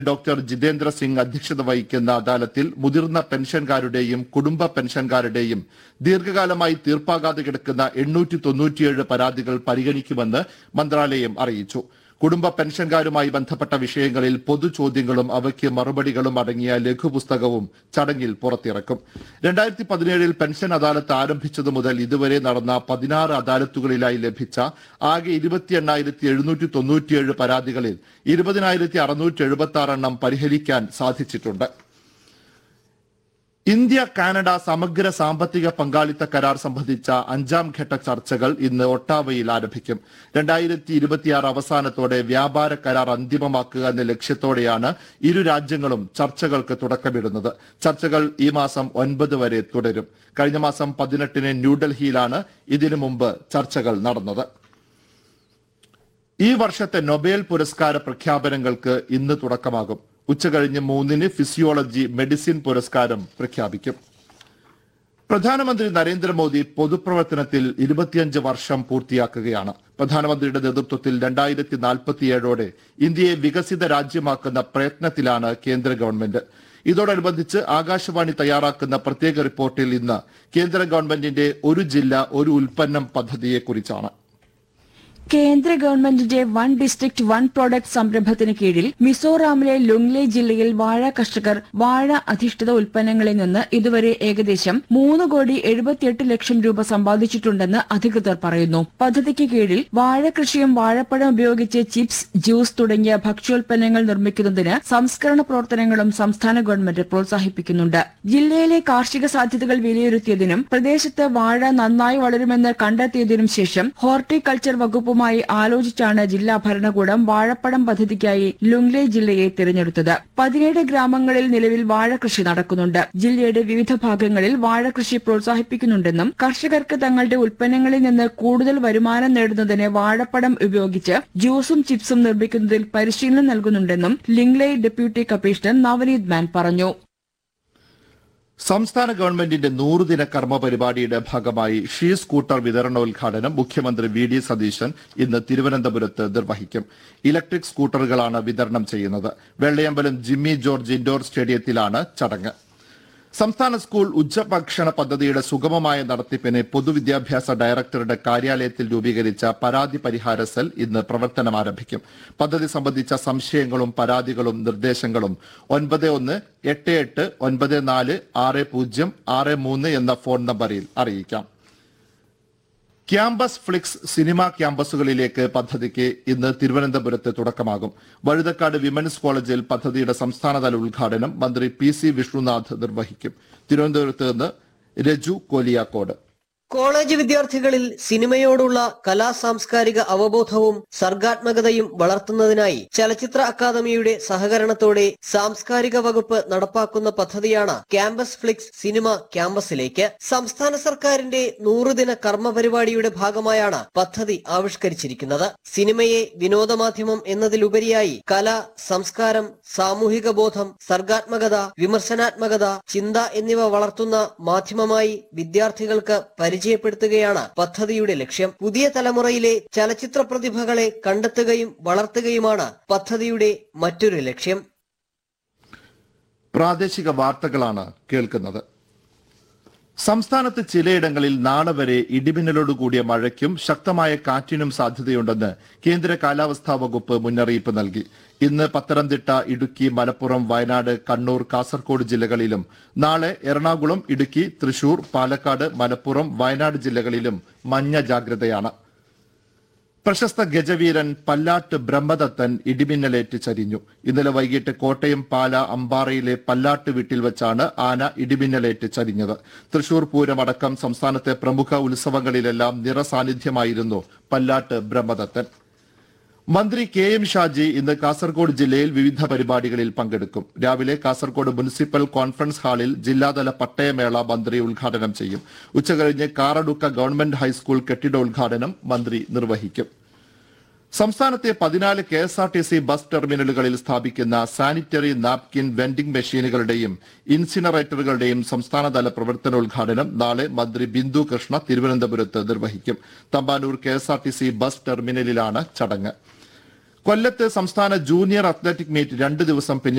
doctor Jitendra Singh അധ്യക്ഷത വഹിക്കുന്ന അദാലത്തിൽ മുതിർന്ന പെൻഷൻകാരുടെയും കുടുംബ പെൻഷൻകാരുടെയും ദീർഘകാലമായി തീർപ്പാകാതെ കിടക്കുന്ന എണ്ണൂറ്റി തൊണ്ണൂറ്റിയേഴ് പരാതികൾ പരിഗണിക്കുമെന്ന് മന്ത്രാലയം അറിയിച്ചു കുടുംബ പെൻഷൻകാരുമായി ബന്ധപ്പെട്ട വിഷയങ്ങളിൽ പൊതു ചോദ്യങ്ങളും അവയ്ക്ക് മറുപടികളും അടങ്ങിയ ലഘുപുസ്തകവും ചടങ്ങിൽ പുറത്തിറക്കും രണ്ടായിരത്തി പതിനേഴിൽ പെൻഷൻ അദാലത്ത് ആരംഭിച്ചതു മുതൽ ഇതുവരെ നടന്ന പതിനാറ് അദാലത്തുകളിലായി ലഭിച്ച ആകെ ഇരുപത്തി എണ്ണായിരത്തി എഴുന്നൂറ്റി തൊണ്ണൂറ്റിയേഴ് പരാതികളിൽ ഇരുപതിനായിരത്തി അറുന്നൂറ്റി എഴുപത്തി ആറ് എണ്ണം പരിഹരിക്കാൻ സാധിച്ചിട്ടുണ്ട് ഇന്ത്യ കാനഡ സമഗ്ര സാമ്പത്തിക പങ്കാളിത്ത കരാർ സംബന്ധിച്ച അഞ്ചാം ഘട്ട ചർച്ചകൾ ഇന്ന് ഒട്ടാവയിൽ ആരംഭിക്കും രണ്ടായിരത്തി ഇരുപത്തിയാറ് അവസാനത്തോടെ വ്യാപാര കരാർ അന്തിമമാക്കുക എന്ന ലക്ഷ്യത്തോടെയാണ് ഇരു രാജ്യങ്ങളും ചർച്ചകൾക്ക് തുടക്കമിടുന്നത് ചർച്ചകൾ ഈ മാസം ഒൻപത് വരെ തുടരും കഴിഞ്ഞ മാസം പതിനെട്ടിന് ന്യൂഡൽഹിയിലാണ് ഇതിനു മുമ്പ് ചർച്ചകൾ നടന്നത് ഈ വർഷത്തെ നൊബേൽ പുരസ്കാര പ്രഖ്യാപനങ്ങൾക്ക് ഇന്ന് തുടക്കമാകും ഉച്ചകഴിഞ്ഞ് മൂന്നിന് ഫിസിയോളജി മെഡിസിൻ പുരസ്കാരം പ്രഖ്യാപിക്കും പ്രധാനമന്ത്രി നരേന്ദ്രമോദി പൊതുപ്രവർത്തനത്തിൽ ഇരുപത്തിയഞ്ച് വർഷം പൂർത്തിയാക്കുകയാണ് പ്രധാനമന്ത്രിയുടെ നേതൃത്വത്തിൽ രണ്ടായിരത്തി നാൽപ്പത്തിയേഴോടെ ഇന്ത്യയെ വികസിത രാജ്യമാക്കുന്ന പ്രയത്നത്തിലാണ് കേന്ദ്ര ഗവൺമെന്റ് ഇതോടനുബന്ധിച്ച് ആകാശവാണി തയ്യാറാക്കുന്ന പ്രത്യേക റിപ്പോർട്ടിൽ ഇന്ന് കേന്ദ്ര ഗവൺമെന്റിന്റെ ഒരു ജില്ല ഒരു ഉൽപ്പന്നം പദ്ധതിയെക്കുറിച്ചാണ് കേന്ദ്ര ഗവൺമെന്റിന്റെ വൺ ഡിസ്ട്രിക്ട് വൺ പ്രോഡക്റ്റ് സംരംഭത്തിന് കീഴിൽ മിസോറാമിലെ ലുങ്ലെ ജില്ലയിൽ വാഴ കർഷകർ വാഴ അധിഷ്ഠിത ഉൽപ്പന്നങ്ങളിൽ നിന്ന് ഇതുവരെ ഏകദേശം മൂന്ന് കോടി എഴുപത്തിയെട്ട് ലക്ഷം രൂപ സമ്പാദിച്ചിട്ടുണ്ടെന്ന് അധികൃതർ പറയുന്നു പദ്ധതിക്ക് കീഴിൽ വാഴ കൃഷിയും വാഴപ്പഴം ഉപയോഗിച്ച് ചിപ്സ് ജ്യൂസ് തുടങ്ങിയ ഭക്ഷ്യോൽപ്പന്നങ്ങൾ നിർമ്മിക്കുന്നതിന് സംസ്കരണ പ്രവർത്തനങ്ങളും സംസ്ഥാന ഗവൺമെന്റ് പ്രോത്സാഹിപ്പിക്കുന്നുണ്ട് ജില്ലയിലെ കാർഷിക സാധ്യതകൾ വിലയിരുത്തിയതിനും പ്രദേശത്ത് വാഴ നന്നായി വളരുമെന്ന് കണ്ടെത്തിയതിനും ശേഷം ഹോർട്ടികൾച്ചർ വകുപ്പുമായി ആലോചിച്ചാണ് ജില്ലാ ഭരണകൂടം വാഴപ്പഴം പദ്ധതിക്കായി ലുങ്ലെ ജില്ലയെ തിരഞ്ഞെടുത്തത് പതിനേഴ് ഗ്രാമങ്ങളിൽ നിലവിൽ വാഴ കൃഷി നടക്കുന്നുണ്ട് ജില്ലയുടെ വിവിധ ഭാഗങ്ങളിൽ വാഴ കൃഷി പ്രോത്സാഹിപ്പിക്കുന്നുണ്ടെന്നും കർഷകർക്ക് തങ്ങളുടെ ഉൽപ്പന്നങ്ങളിൽ നിന്ന് കൂടുതൽ വരുമാനം നേടുന്നതിന് വാഴപ്പഴം ഉപയോഗിച്ച് ജ്യൂസും ചിപ്സും നിർമ്മിക്കുന്നതിൽ പരിശീലനം നൽകുന്നുണ്ടെന്നും ലിംഗ്ലൈ ഡെപ്യൂട്ടി കമ്മീഷണർ നവനീത് മാൻ പറഞ്ഞു സംസ്ഥാന ഗവൺമെന്റിന്റെ നൂറുദിന കർമ്മ പരിപാടിയുടെ ഭാഗമായി ഷീ സ്കൂട്ടർ വിതരണോദ്ഘാടനം മുഖ്യമന്ത്രി വി ഡി സതീശൻ ഇന്ന് തിരുവനന്തപുരത്ത് നിർവഹിക്കും ഇലക്ട്രിക് സ്കൂട്ടറുകളാണ് വിതരണം ചെയ്യുന്നത് വെള്ളയമ്പലം ജിമ്മി ജോർജ് ഇൻഡോർ സ്റ്റേഡിയത്തിലാണ് ചടങ്ങ് സംസ്ഥാന സ്കൂൾ ഉച്ചഭക്ഷണ പദ്ധതിയുടെ സുഗമമായ നടത്തിപ്പിന് പൊതുവിദ്യാഭ്യാസ ഡയറക്ടറുടെ കാര്യാലയത്തിൽ രൂപീകരിച്ച പരാതി പരിഹാര സെൽ ഇന്ന് പ്രവർത്തനം ആരംഭിക്കും പദ്ധതി സംബന്ധിച്ച സംശയങ്ങളും പരാതികളും നിർദ്ദേശങ്ങളും ഒൻപത് ഒന്ന് എട്ട് എട്ട് ഒൻപത് നാല് ആറ് പൂജ്യം ആറ് മൂന്ന് എന്ന ഫോൺ നമ്പറിൽ അറിയിക്കാം ക്യാമ്പസ് ഫ്ലിക്സ് സിനിമാ ക്യാമ്പസുകളിലേക്ക് പദ്ധതിക്ക് ഇന്ന് തിരുവനന്തപുരത്ത് തുടക്കമാകും വഴുതക്കാട് വിമൻസ് കോളേജിൽ പദ്ധതിയുടെ സംസ്ഥാനതല ഉദ്ഘാടനം മന്ത്രി പി സി വിഷ്ണുനാഥ് നിർവഹിക്കും തിരുവനന്തപുരത്ത് നിന്ന് രജു കോലിയാക്കോട് കോളേജ് വിദ്യാർത്ഥികളിൽ സിനിമയോടുള്ള കലാ സാംസ്കാരിക അവബോധവും സർഗാത്മകതയും വളർത്തുന്നതിനായി ചലച്ചിത്ര അക്കാദമിയുടെ സഹകരണത്തോടെ സാംസ്കാരിക വകുപ്പ് നടപ്പാക്കുന്ന പദ്ധതിയാണ് ക്യാമ്പസ് ഫ്ലിക്സ് സിനിമ ക്യാമ്പസിലേക്ക് സംസ്ഥാന സർക്കാരിന്റെ നൂറുദിന കർമ്മ പരിപാടിയുടെ ഭാഗമായാണ് പദ്ധതി ആവിഷ്കരിച്ചിരിക്കുന്നത് സിനിമയെ വിനോദമാധ്യമം എന്നതിലുപരിയായി കല സംസ്കാരം സാമൂഹിക ബോധം സർഗാത്മകത വിമർശനാത്മകത ചിന്ത എന്നിവ വളർത്തുന്ന മാധ്യമമായി വിദ്യാർത്ഥികൾക്ക് പരിചയപ്പെടുത്തുകയാണ് പദ്ധതിയുടെ ലക്ഷ്യം പുതിയ തലമുറയിലെ ചലച്ചിത്ര പ്രതിഭകളെ കണ്ടെത്തുകയും വളർത്തുകയുമാണ് പദ്ധതിയുടെ മറ്റൊരു ലക്ഷ്യം പ്രാദേശിക വാർത്തകളാണ് കേൾക്കുന്നത് സംസ്ഥാനത്ത് ചിലയിടങ്ങളിൽ നാളെ വരെ ഇടിമിന്നലോട് കൂടിയ മഴയ്ക്കും ശക്തമായ കാറ്റിനും സാധ്യതയുണ്ടെന്ന് കേന്ദ്ര കാലാവസ്ഥാ വകുപ്പ് മുന്നറിയിപ്പ് നൽകി ഇന്ന് പത്തനംതിട്ട ഇടുക്കി മലപ്പുറം വയനാട് കണ്ണൂർ കാസർഗോഡ് ജില്ലകളിലും നാളെ എറണാകുളം ഇടുക്കി തൃശൂർ പാലക്കാട് മലപ്പുറം വയനാട് ജില്ലകളിലും മഞ്ഞ ജാഗ്രതയാണ് പ്രശസ്ത ഗജവീരൻ പല്ലാട്ട് ബ്രഹ്മദത്തൻ ഇടിമിന്നലേറ്റ് ചരിഞ്ഞു ഇന്നലെ വൈകിട്ട് കോട്ടയം പാല അമ്പാറയിലെ പല്ലാട്ട് വീട്ടിൽ വെച്ചാണ് ആന ഇടിമിന്നലേറ്റ് ചരിഞ്ഞത് തൃശൂർ പൂരം അടക്കം സംസ്ഥാനത്തെ പ്രമുഖ ഉത്സവങ്ങളിലെല്ലാം നിറസാന്നിധ്യമായിരുന്നു പല്ലാട്ട് ബ്രഹ്മദത്തൻ മന്ത്രി കെ എം ഷാജി ഇന്ന് കാസർഗോഡ് ജില്ലയിൽ വിവിധ പരിപാടികളിൽ പങ്കെടുക്കും രാവിലെ കാസർഗോഡ് മുനിസിപ്പൽ കോൺഫറൻസ് ഹാളിൽ ജില്ലാതല പട്ടയമേള മന്ത്രി ഉദ്ഘാടനം ചെയ്യും ഉച്ചകഴിഞ്ഞ് കാറടുക്ക ഗവൺമെന്റ് ഹൈസ്കൂൾ കെട്ടിടോദ്ഘാടനം മന്ത്രി നിർവഹിക്കും സംസ്ഥാനത്തെ പതിനാല് K S R T C bus ടെർമിനലുകളിൽ സ്ഥാപിക്കുന്ന സാനിറ്ററി നാപ്കിൻ വെൻഡിംഗ് മെഷീനുകളുടെയും ഇൻസിനറേറ്ററുകളുടെയും സംസ്ഥാനതല പ്രവർത്തനോദ്ഘാടനം നാളെ മന്ത്രി ബിന്ദു കൃഷ്ണ തിരുവനന്തപുരത്ത് നിർവഹിക്കും Thampanoor K S R T C bus ടെർമിനലിലാണ് ചടങ്ങ് കൊല്ലത്ത് സംസ്ഥാന ജൂനിയർ അത്ലറ്റിക് മീറ്റ് രണ്ട് ദിവസം പിന്നിൽ